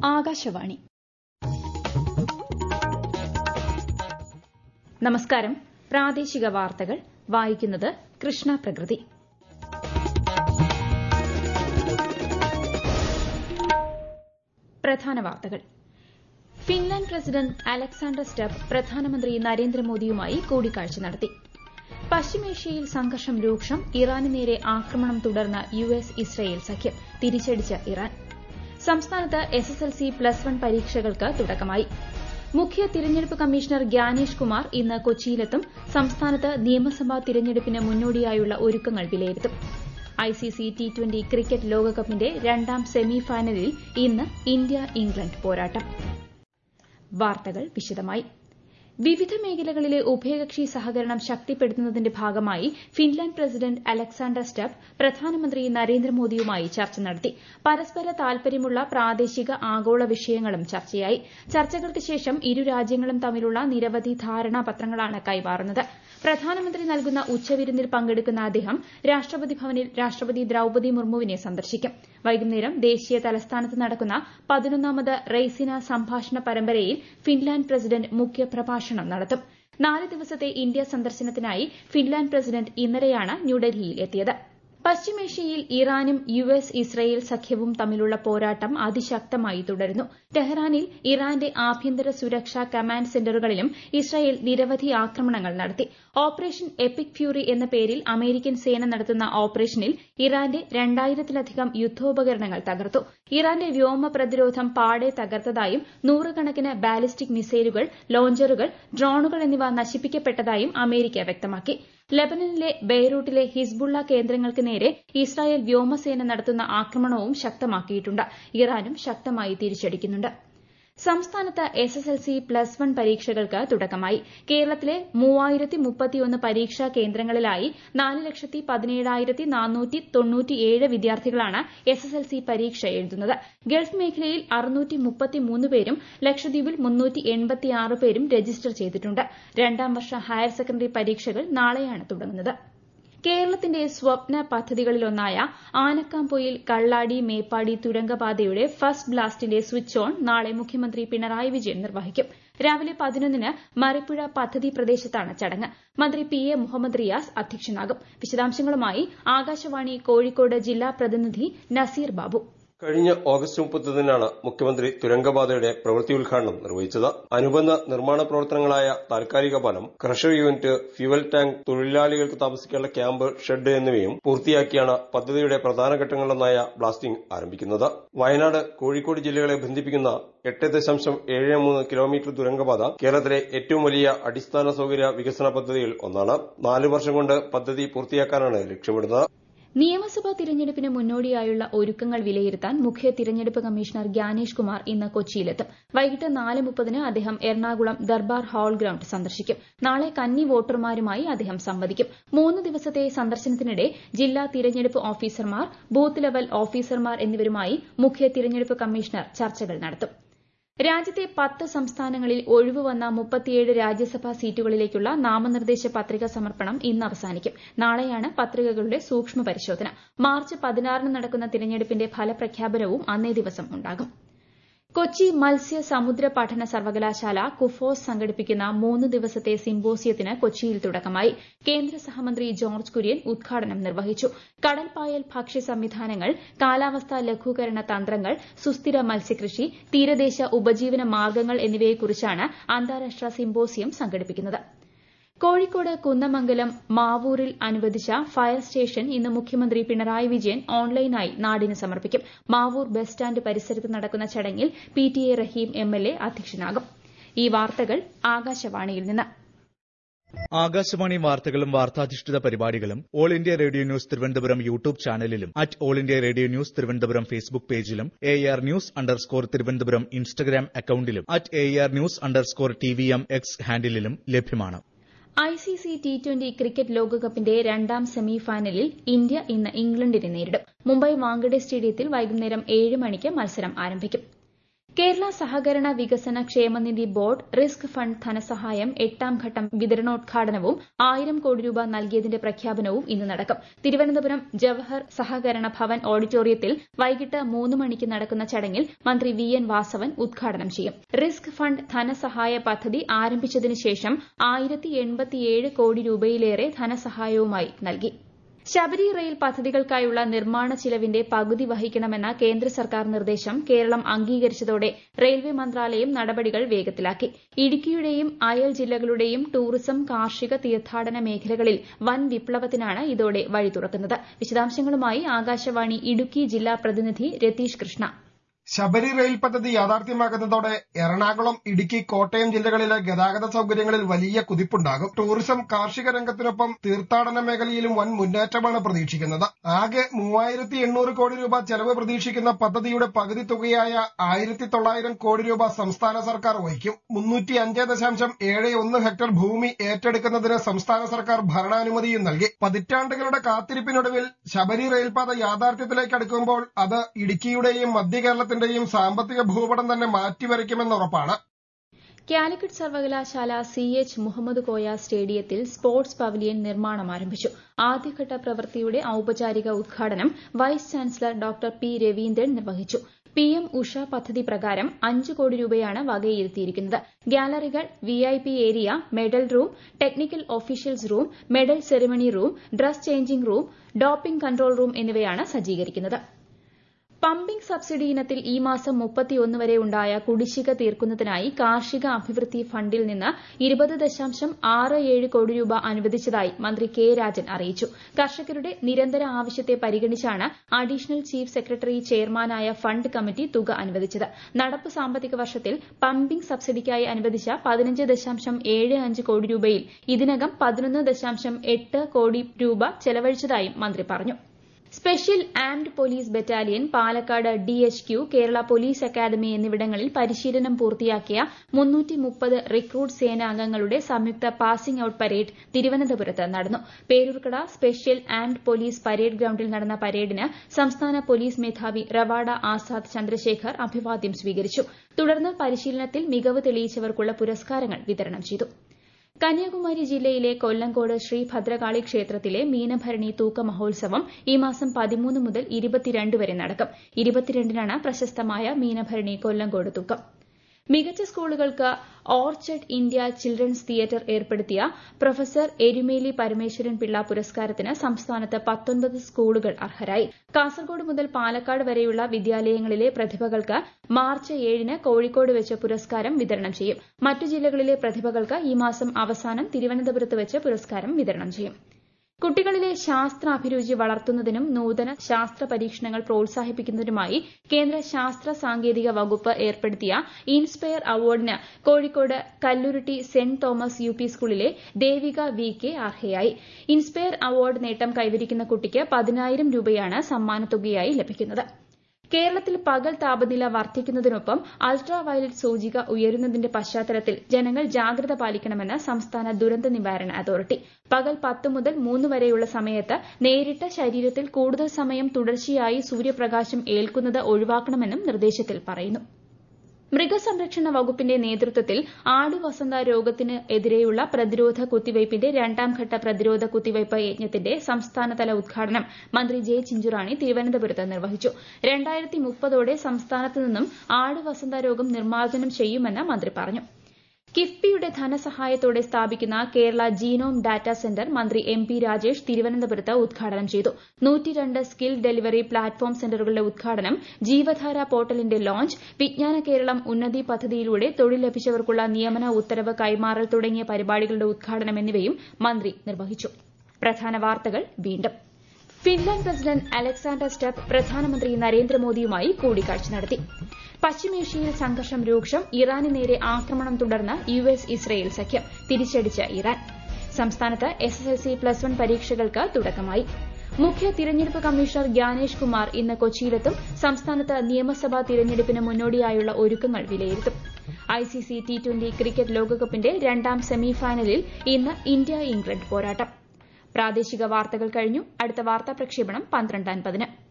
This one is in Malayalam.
ആകാശവാണി നമസ്കാരം പ്രാദേശിക വാർത്തകൾ വായിക്കുന്നത് കൃഷ്ണ പ്രകൃതി പ്രധാന വാർത്തകൾ ഫിൻലാൻഡ് പ്രസിഡന്റ് അലക്സാണ്ടർ സ്റ്റെപ്പ് പ്രധാനമന്ത്രി നരേന്ദ്രമോദിയുമായി കൂടിക്കാഴ്ച നടത്തി പശ്ചിമേഷ്യയിൽ സംഘർഷം രൂക്ഷം ഇറാന് നേരെ ആക്രമണം തുടർന്ന യു എസ് ഇസ്രയേൽ സഖ്യം തിരിച്ചടിച്ച് ഇറാൻ സംസ്ഥാനത്ത് S S L C plus one പരീക്ഷകൾക്ക് തുടക്കമായി മുഖ്യ തിരഞ്ഞെടുപ്പ് കമ്മീഷണർ ഗ്യാനേഷ് കുമാർ ഇന്ന് കൊച്ചിയിലെത്തും സംസ്ഥാനത്ത് നിയമസഭാ തിരഞ്ഞെടുപ്പിന് മുന്നോടിയായുള്ള ഒരുക്കങ്ങൾ വിലയിരുത്തും ഐസിസി ടി ട്വന്റി ക്രിക്കറ്റ് ലോകകപ്പിന്റെ രണ്ടാം സെമി ഫൈനലിൽ ഇന്ന് ഇന്ത്യ ഇംഗ്ലണ്ട് പോരാട്ടം വാർത്തകൾ വിശദമായി വിവിധ മേഖലകളിലെ ഉഭയകക്ഷി സഹകരണം ശക്തിപ്പെടുത്തുന്നതിന്റെ ഭാഗമായി ഫിൻലാൻഡ് പ്രസിഡന്റ് അലക്സാണ്ടർ സ്റ്റെപ്പ് പ്രധാനമന്ത്രി നരേന്ദ്രമോദിയുമായി ചർച്ച നടത്തി പരസ്പര താൽപര്യമുള്ള പ്രാദേശിക ആഗോള വിഷയങ്ങളും ചർച്ചയായി ചർച്ചകൾക്ക് ശേഷം ഇരു രാജ്യങ്ങളും തമ്മിലുള്ള നിരവധി ധാരണാപത്രങ്ങളാണ് കൈമാറുന്നത് പ്രധാനമന്ത്രി നൽകുന്ന ഉച്ചവിരുന്നിൽ പങ്കെടുക്കുന്ന അദ്ദേഹം രാഷ്ട്രപതി ഭവനിൽ രാഷ്ട്രപതി ദ്രൌപതി മുർമുവിനെ സന്ദർശിക്കും വൈകുന്നേരം ദേശീയ തലസ്ഥാനത്ത് നടക്കുന്ന പതിനൊന്നാമത് റെയ്സിന സംഭാഷണ പരമ്പരയിൽ ഫിൻലാൻഡ് പ്രസിഡന്റ് മുഖ്യപ്രഭാഷണം നടത്തും നാല് ദിവസത്തെ ഇന്ത്യ സന്ദർശനത്തിനായി ഫിൻലാൻഡ് പ്രസിഡന്റ് ഇന്നലെയാണ് ന്യൂഡൽഹിയിൽ എത്തിയത് പശ്ചിമേഷ്യയിൽ ഇറാനും യു എസ് ഇസ്രയേൽ സഖ്യവും തമ്മിലുള്ള പോരാട്ടം അതിശക്തമായി തുടരുന്നു ടെഹ്റാനിൽ ഇറാന്റെ ആഭ്യന്തര സുരക്ഷാ കമാൻഡ് സെന്ററുകളിലും ഇസ്രയേൽ നിരവധി ആക്രമണങ്ങൾ നടത്തി ഓപ്പറേഷൻ എപ്പിക് ഫ്യൂറി എന്ന പേരിൽ അമേരിക്കൻ സേന നടത്തുന്ന ഓപ്പറേഷനിൽ ഇറാന്റെ രണ്ടായിരത്തിലധികം യുദ്ധോപകരണങ്ങൾ തകർത്തു ഇറാന്റെ വ്യോമ പ്രതിരോധം പാടെ തകർത്തതായും നൂറുകണക്കിന് ബാലിസ്റ്റിക് മിസൈലുകൾ ലോഞ്ചറുകൾ ഡ്രോണുകൾ എന്നിവ നശിപ്പിക്കപ്പെട്ടതായും അമേരിക്ക വ്യക്തമാക്കി ലബനനിലെ ബെയ്റൂട്ടിലെ ഹിസ്ബുള്ള കേന്ദ്രങ്ങൾക്ക് നേരെ ഇസ്രായേൽ വ്യോമസേന നടത്തുന്ന ആക്രമണവും ശക്തമാക്കിയിട്ടുണ്ട് ഇറാനും ശക്തമായി തിരിച്ചടിക്കുന്നുണ്ട് സംസ്ഥാനത്ത് S S L C plus one പരീക്ഷകൾക്ക് തുടക്കമായി കേരളത്തിലെ മൂവായിരത്തി മുപ്പത്തിയൊന്ന് പരീക്ഷാ കേന്ദ്രങ്ങളിലായി നാല് ലക്ഷത്തി പതിനേഴായിരത്തി നാനൂറ്റി തൊണ്ണൂറ്റിയേഴ് വിദ്യാർത്ഥികളാണ് എസ് എസ് എൽ സി പരീക്ഷ എഴുതുന്നത് ഗൾഫ് മേഖലയിൽ അറുന്നൂറ്റി മുപ്പത്തിമൂന്ന് പേരും ലക്ഷദ്വീപിൽ മുന്നൂറ്റി എൺപത്തിയാറ് പേരും രജിസ്റ്റർ ചെയ്തിട്ടുണ്ട് രണ്ടാം വർഷ ഹയർ സെക്കൻഡറി പരീക്ഷകൾ നാളെയാണ് തുടങ്ങുന്നത് കേരളത്തിന്റെ സ്വപ്ന പദ്ധതികളിലൊന്നായ ആനക്കാംപൊയിൽ കള്ളാടി മേപ്പാടി തുരങ്കപാതയുടെ ഫസ്റ്റ് ബ്ലാസ്റ്റിന്റെ സ്വിച്ച് ഓൺ നാളെ മുഖ്യമന്ത്രി പിണറായി വിജയൻ നിർവഹിക്കും രാവിലെ പതിനൊന്നിന് മറിപ്പുഴ പദ്ധതി പ്രദേശത്താണ് ചടങ്ങ് മന്ത്രി പി എ മുഹമ്മദ് റിയാസ് അധ്യക്ഷനാകും വിശദാംശങ്ങളുമായി ആകാശവാണി കോഴിക്കോട് ജില്ലാ പ്രതിനിധി നസീർ ബാബു കഴിഞ്ഞ ഓഗസ്റ്റ് മുപ്പത്തൊന്നിനാണ് മുഖ്യമന്ത്രി തുരങ്കപാതയുടെ പ്രവൃത്തി ഉദ്ഘാടനം നിർവഹിച്ചത് അനുബന്ധ നിർമ്മാണ പ്രവർത്തനങ്ങളായ താൽക്കാലിക പാലം ക്രഷർ യൂണിറ്റ് ഫ്യുവൽ ടാങ്ക് തൊഴിലാളികൾക്ക് താമസിക്കാനുള്ള ക്യാമ്പ് ഷെഡ് എന്നിവയും പൂർത്തിയാക്കിയാണ് പദ്ധതിയുടെ പ്രധാന ഘട്ടങ്ങളിലൊന്നായ ബ്ലാസ്റ്റിംഗ് ആരംഭിക്കുന്നത് വയനാട് കോഴിക്കോട് ജില്ലകളെ ബന്ധിപ്പിക്കുന്ന എട്ട് ദശാംശം ഏഴ് മൂന്ന് കിലോമീറ്റർ തുരങ്കപാത കേരളത്തിലെ ഏറ്റവും വലിയ അടിസ്ഥാന സൌകര്യ വികസന പദ്ധതിയിൽ ഒന്നാണ് നാല് വർഷം കൊണ്ട് പദ്ധതി പൂർത്തിയാക്കാനാണ് ലക്ഷ്യമിടുന്നത് നിയമസഭാ തിരഞ്ഞെടുപ്പിന് മുന്നോടിയായുള്ള ഒരുക്കങ്ങൾ വിലയിരുത്താൻ മുഖ്യ തിരഞ്ഞെടുപ്പ് കമ്മീഷണർ ഗ്യാനേഷ് കുമാർ ഇന്ന് കൊച്ചിയിലെത്തും വൈകിട്ട് നാല് മുപ്പതിന് അദ്ദേഹം എറണാകുളം ദർബാർ ഹാൾ ഗ്രൌണ്ട് സന്ദർശിക്കും നാളെ കന്നി വോട്ടർമാരുമായി അദ്ദേഹം സംവദിക്കും മൂന്ന് ദിവസത്തെ സന്ദർശനത്തിനിടെ ജില്ലാ തിരഞ്ഞെടുപ്പ് ഓഫീസർമാർ ബൂത്ത് ലെവൽ ഓഫീസർമാർ എന്നിവരുമായി മുഖ്യ തിരഞ്ഞെടുപ്പ് കമ്മീഷണർ ചർച്ചകൾ നടത്തും രാജ്യത്തെ പത്ത് സംസ്ഥാനങ്ങളിൽ ഒഴിവ് വന്ന മുപ്പത്തിയേഴ് രാജ്യസഭാ സീറ്റുകളിലേക്കുള്ള നാമനിർദ്ദേശ പത്രിക സമർപ്പണം ഇന്ന് അവസാനിക്കും നാളെയാണ് പത്രികകളുടെ സൂക്ഷ്മ പരിശോധന മാർച്ച് പതിനാറിന് നടക്കുന്ന തിരഞ്ഞെടുപ്പിന്റെ ഫലപ്രഖ്യാപനവും അന്നേ ദിവസം ഉണ്ടാകും കൊച്ചി മത്സ്യ സമുദ്ര പഠന സർവകലാശാല കുഫോസ് സംഘടിപ്പിക്കുന്ന മൂന്ന് ദിവസത്തെ സിംബോസിയത്തിന് കൊച്ചിയിൽ തുടക്കമായി കേന്ദ്ര സഹമന്ത്രി ജോർജ് കുര്യൻ ഉദ്ഘാടനം നിർവഹിച്ചു കടൽപ്പായൽ ഭക്ഷ്യ സംവിധാനങ്ങൾ കാലാവസ്ഥാ ലഘൂകരണ തന്ത്രങ്ങൾ സുസ്ഥിര മത്സ്യകൃഷി തീരദേശ ഉപജീവന മാർഗ്ഗങ്ങൾ എന്നിവയെക്കുറിച്ചാണ് അന്താരാഷ്ട്ര സിംബോസിയം സംഘടിപ്പിക്കുന്നത് കോഴിക്കോട് കുന്നമംഗലം മാവൂരിൽ അനുവദിച്ച ഫയർ സ്റ്റേഷൻ ഇന്ന് മുഖ്യമന്ത്രി പിണറായി വിജയൻ ഓൺലൈനായി നാടിന് സമർപ്പിക്കും മാവൂർ ബസ് സ്റ്റാൻഡ് പരിസരത്ത് നടക്കുന്ന ചടങ്ങിൽ P T A Rahim M L A അധ്യക്ഷനാകും ഈ വാർത്തകൾ ആകാശവാണിയിൽ നിന്ന് ആകാശവാണി വാർത്തകളും വാർത്താധിഷ്ഠിത പരിപാടികളും All India Radio News Thiruvananthapuram YouTube ചാനലിലും at All India Radio News Thiruvananthapuram Facebook പേജിലും A R news underscore Thiruvananthapuram Instagram അക്കൌണ്ടിലും at A R news underscore T V M X ഹാൻഡിലും ലഭ്യമാണ് ഐസിസി ടി ട്വന്റി ക്രിക്കറ്റ് ലോകകപ്പിന്റെ രണ്ടാം സെമി ഫൈനലിൽ ഇന്ത്യ ഇന്ന് ഇംഗ്ലണ്ടിനെ നേരിടും മുംബൈ വാങ്കഡെ സ്റ്റേഡിയത്തിൽ വൈകുന്നേരം ഏഴ് മണിക്ക് മത്സരം ആരംഭിക്കും കേരള സഹകരണ വികസന ക്ഷേമനിധി ബോർഡ് റിസ്ക് ഫണ്ട് ധനസഹായം എട്ടാം ഘട്ടം വിതരണോദ്ഘാടനവും ആയിരം കോടി രൂപ നൽകിയതിന്റെ പ്രഖ്യാപനവും ഇന്ന് നടക്കും തിരുവനന്തപുരം ജവഹർ സഹകരണ ഭവൻ ഓഡിറ്റോറിയത്തിൽ വൈകിട്ട് മൂന്ന് മണിക്ക് നടക്കുന്ന ചടങ്ങിൽ മന്ത്രി വി എൻ വാസവൻ ഉദ്ഘാടനം ചെയ്യും റിസ്ക് ഫണ്ട് ധനസഹായ പദ്ധതി ആരംഭിച്ചതിനു ശേഷം ആയിരത്തി എൺപത്തിയേഴ് കോടി രൂപയിലേറെ ധനസഹായവുമായി നൽകി ശബരി റെയിൽ പദ്ധതികൾക്കായുള്ള നിർമ്മാണ ചിലവിന്റെ പകുതി വഹിക്കണമെന്ന കേന്ദ്ര സർക്കാർ നിർദ്ദേശം കേരളം അംഗീകരിച്ചതോടെ റെയിൽവേ മന്ത്രാലയം നടപടികൾ വേഗത്തിലാക്കി ഇടുക്കിയുടെയും അയൽ ജില്ലകളുടെയും ടൂറിസം കാർഷിക തീർത്ഥാടന മേഖലകളിൽ വൻ വിപ്ലവത്തിനാണ് ഇതോടെ വഴി തുറക്കുന്നത് വിശദാംശങ്ങളുമായി ആകാശവാണി ഇടുക്കി ജില്ലാ പ്രതിനിധി രതീഷ് കൃഷ്ണ ശബരി റെയിൽ പദ്ധതി യാഥാർത്ഥ്യമാകുന്നതോടെ എറണാകുളം ഇടുക്കി കോട്ടയം ജില്ലകളിലെ ഗതാഗത സൌകര്യങ്ങളിൽ വലിയ കുതിപ്പുണ്ടാകും ടൂറിസം കാർഷിക രംഗത്തിനൊപ്പം തീർത്ഥാടന മേഖലയിലും വൻ മുന്നേറ്റമാണ് പ്രതീക്ഷിക്കുന്നത് ആകെ മൂവായിരത്തി എണ്ണൂറ് കോടി രൂപ ചെലവ് പ്രതീക്ഷിക്കുന്ന പദ്ധതിയുടെ പകുതി തുകയായ ആയിരത്തി തൊള്ളായിരം കോടി രൂപ സംസ്ഥാന സർക്കാർ വഹിക്കും മുന്നൂറ്റി അഞ്ച് ദശാംശം ഏഴ് ഒന്ന് ഹെക്ടർ ഭൂമി ഏറ്റെടുക്കുന്നതിന് സംസ്ഥാന സർക്കാർ ഭരണാനുമതിയും നൽകി പതിറ്റാണ്ടുകളുടെ കാത്തിരിപ്പിനൊടുവിൽ ശബരി റെയിൽപാത യാഥാർത്ഥ്യത്തിലേക്ക് അടുക്കുമ്പോൾ അത് ഇടുക്കിയുടെയും മധ്യ കേരളത്തിന്റെയും സാമ്പത്തിക ഭൂപടം തന്നെ മാറ്റിവരയ്ക്കുമെന്ന് ഉറപ്പാണ് കാലിക്കറ്റ് സർവകലാശാല സി എച്ച് മുഹമ്മദ് കോയ സ്റ്റേഡിയത്തിൽ സ്പോർട്സ് പവലിയൻ നിർമ്മാണം ആരംഭിച്ചു ആദ്യഘട്ട പ്രവൃത്തിയുടെ ഔപചാരിക ഉദ്ഘാടനം vice chancellor doctor P Raveendran നിർവഹിച്ചു പി എം ഉഷ പദ്ധതി പ്രകാരം അഞ്ച് കോടി രൂപയാണ് വകയിരുത്തിയിരിക്കുന്നത് ഗാലറികൾ V I P area medal room technical officials room medal ceremony room dress changing room doping control room എന്നിവയാണ് സജ്ജീകരിക്കുന്നത് പമ്പിംഗ് സബ്സിഡി ഇനത്തിൽ ഈ മാസം മുപ്പത്തിയൊന്ന് വരെ ഉണ്ടായ കുടിശ്ശിക തീർക്കുന്നതിനായി കാർഷിക അഭിവൃദ്ധി ഫണ്ടിൽ നിന്ന് ഇരുപത് ദശാംശം ആറ് ഏഴ് കോടി രൂപ അനുവദിച്ചതായി മന്ത്രി കെ രാജൻ അറിയിച്ചു കർഷകരുടെ നിരന്തര ആവശ്യത്തെ പരിഗണിച്ചാണ് അഡീഷണൽ ചീഫ് സെക്രട്ടറി ചെയർമാനായ ഫണ്ട് കമ്മിറ്റി തുക അനുവദിച്ചത് നടപ്പ് സാമ്പത്തിക വർഷത്തിൽ പമ്പിംഗ് സബ്സിഡിക്കായി അനുവദിച്ച പതിനഞ്ച് ദശാംശം ഏഴ് അഞ്ച് കോടി രൂപയിൽ ഇതിനകം പതിനൊന്ന് ദശാംശം എട്ട് കോടി രൂപ ചെലവഴിച്ചതായും മന്ത്രി പറഞ്ഞു special armed police battalion Palakkad DHQ Kerala police academy എന്നിവിടങ്ങളിൽ പരിശീലനം പൂർത്തിയാക്കിയ മുന്നൂറ്റി മുപ്പത് റിക്രൂട്ട് സേനാംഗങ്ങളുടെ സംയുക്ത പാസിംഗ് ഔട്ട് പരേഡ് തിരുവനന്തപുരത്ത് നടന്നു Peroorkada special armed police parade ഗ്രൌണ്ടിൽ നടന്ന പരേഡിന് സംസ്ഥാന പോലീസ് മേധാവി റവാഡ ആസാദ് ചന്ദ്രശേഖർ അഭിവാദ്യം സ്വീകരിച്ചു തുടർന്ന് പരിശീലനത്തിൽ മികവ് തെളിയിച്ചവർക്കുള്ള പുരസ്കാരങ്ങൾ വിതരണം ചെയ്തു കന്യാകുമാരി ജില്ലയിലെ കൊല്ലങ്കോട് ശ്രീ ഭദ്രകാളി ക്ഷേത്രത്തിലെ മീനഭരണി തൂക്ക മഹോത്സവം ഈ മാസം പതിമൂന്ന് മുതൽ ഇരുപത്തിരണ്ട് വരെ നടക്കും ഇരുപത്തിരണ്ടിനാണ് പ്രശസ്തമായ മീനഭരണി കൊല്ലങ്കോട് തൂക്കം മികച്ച സ്കൂളുകൾക്ക് ഓർച്ചഡ് ഇന്ത്യ ചിൽഡ്രൻസ് തിയേറ്റർ ഏർപ്പെടുത്തിയ പ്രൊഫസർ എരുമേലി പരമേശ്വരൻ പിള്ള പുരസ്കാരത്തിന് സംസ്ഥാനത്ത് പത്തൊൻപത് സ്കൂളുകൾ അർഹരായി കാസർഗോഡ് മുതൽ പാലക്കാട് വരെയുള്ള വിദ്യാലയങ്ങളിലെ പ്രതിഭകൾക്ക് മാർച്ച് ഏഴിന് കോഴിക്കോട് വെച്ച് പുരസ്കാരം വിതരണം ചെയ്യും മറ്റു ജില്ലകളിലെ പ്രതിഭകൾക്ക് ഈ മാസം അവസാനം തിരുവനന്തപുരത്ത് വെച്ച് പുരസ്കാരം വിതരണം ചെയ്യും കുട്ടികളിലെ ശാസ്ത്രാഭിരുചി വളർത്തുന്നതിനും നൂതന ശാസ്ത്ര പരീക്ഷണങ്ങൾ പ്രോത്സാഹിപ്പിക്കുന്നതിനുമായി കേന്ദ്ര ശാസ്ത്ര സാങ്കേതിക വകുപ്പ് ഏർപ്പെടുത്തിയ ഇൻസ്പയർ അവാർഡിന് Kozhikode Kalluruti saint Thomas U P സ്കൂളിലെ ദേവിക വി കെ അർഹയായി ഇൻസ്പയർ അവാർഡ് നേട്ടം കൈവരിക്കുന്ന കുട്ടിക്ക് പതിനായിരം രൂപയാണ് സമ്മാനത്തുകയായി ലഭിക്കുന്നത് കേരളത്തിൽ പകൽ താപനില വർദ്ധിക്കുന്നതിനൊപ്പം അൾട്രാ വയലറ്റ് സൂചിക ഉയരുന്നതിന്റെ പശ്ചാത്തലത്തിൽ ജനങ്ങൾ ജാഗ്രത പാലിക്കണമെന്ന് സംസ്ഥാന ദുരന്ത നിവാരണ അതോറിറ്റി പകൽ പത്ത് മുതൽ മൂന്ന് വരെയുള്ള സമയത്ത് നേരിട്ട് ശരീരത്തിൽ കൂടുതൽ സമയം തുടർച്ചയായി സൂര്യപ്രകാശം ഏൽക്കുന്നത് ഒഴിവാക്കണമെന്നും നിർദ്ദേശത്തിൽ പറയുന്നു മൃഗസംരക്ഷണ വകുപ്പിന്റെ നേതൃത്വത്തിൽ ആടുവസന്ത രോഗത്തിന് എതിരെയുള്ള പ്രതിരോധ കുത്തിവയ്പിന്റെ രണ്ടാംഘട്ട പ്രതിരോധ കുത്തിവയ്പ് യജ്ഞത്തിന്റെ സംസ്ഥാനതല ഉദ്ഘാടനം മന്ത്രി ജെ ചിഞ്ചുറാണി തിരുവനന്തപുരത്ത് നിർവഹിച്ചു രണ്ടായിരത്തി മുപ്പതോടെ സംസ്ഥാനത്ത് നിന്നും ആടുവസന്ത രോഗം നിർമ്മാർജ്ജനം ചെയ്യുമെന്ന് മന്ത്രി പറഞ്ഞു കിഫ്ബിയുടെ ധനസഹായത്തോടെ സ്ഥാപിക്കുന്ന കേരള ജീനോം ഡാറ്റാ സെന്റർ മന്ത്രി എം പി രാജേഷ് തിരുവനന്തപുരത്ത് ഉദ്ഘാടനം ചെയ്തു നൂറ്റിരണ്ട് സ്കിൽ ഡെലിവറി പ്ലാറ്റ്ഫോം സെന്ററുകളുടെ ഉദ്ഘാടനം ജീവധാര പോർട്ടലിന്റെ ലോഞ്ച് വിജ്ഞാന കേരളം ഉന്നതി പദ്ധതിയിലൂടെ തൊഴിൽ ലഭിച്ചവർക്കുള്ള നിയമന ഉത്തരവ് കൈമാറൽ തുടങ്ങിയ പരിപാടികളുടെ ഉദ്ഘാടനം എന്നിവയും മന്ത്രി നിർവഹിച്ചു പ്രധാന വാർത്തകൾ വീണ്ടും ഫിൻലാൻഡ് പ്രസിഡന്റ് അലക്സാണ്ടർ സ്റ്റെപ്പ് പ്രധാനമന്ത്രി നരേന്ദ്രമോദിയുമായി കൂടിക്കാഴ്ച നടത്തി പശ്ചിമേഷ്യയിൽ സംഘർഷം രൂക്ഷം ഇറാന് നേരെ ആക്രമണം തുടർന്ന് യു എസ് ഇസ്രയേൽ സഖ്യം തിരിച്ചടിച്ച് ഇറാൻ സംസ്ഥാനത്ത് S S L C plus one പരീക്ഷകൾക്ക് തുടക്കമായി മുഖ്യ തിരഞ്ഞെടുപ്പ് കമ്മീഷണർ ഗ്യാനേഷ് കുമാർ ഇന്ന് കൊച്ചിയിലെത്തും സംസ്ഥാനത്ത് നിയമസഭാ തിരഞ്ഞെടുപ്പിന് മുന്നോടിയായുള്ള ഒരുക്കങ്ങൾ വിലയിരുത്തും ഐസിസി ടി ട്വന്റി ക്രിക്കറ്റ് ലോകകപ്പിന്റെ രണ്ടാം സെമിഫൈനലിൽ ഇന്ന് ഇന്ത്യ ഇംഗ്ലണ്ട് പോരാട്ടം പ്രാദേശിക വാർത്തകൾ കഴിഞ്ഞു അടുത്ത വാർത്താ പ്രക്ഷേപണം പന്ത്രണ്ട് അൻപതിന്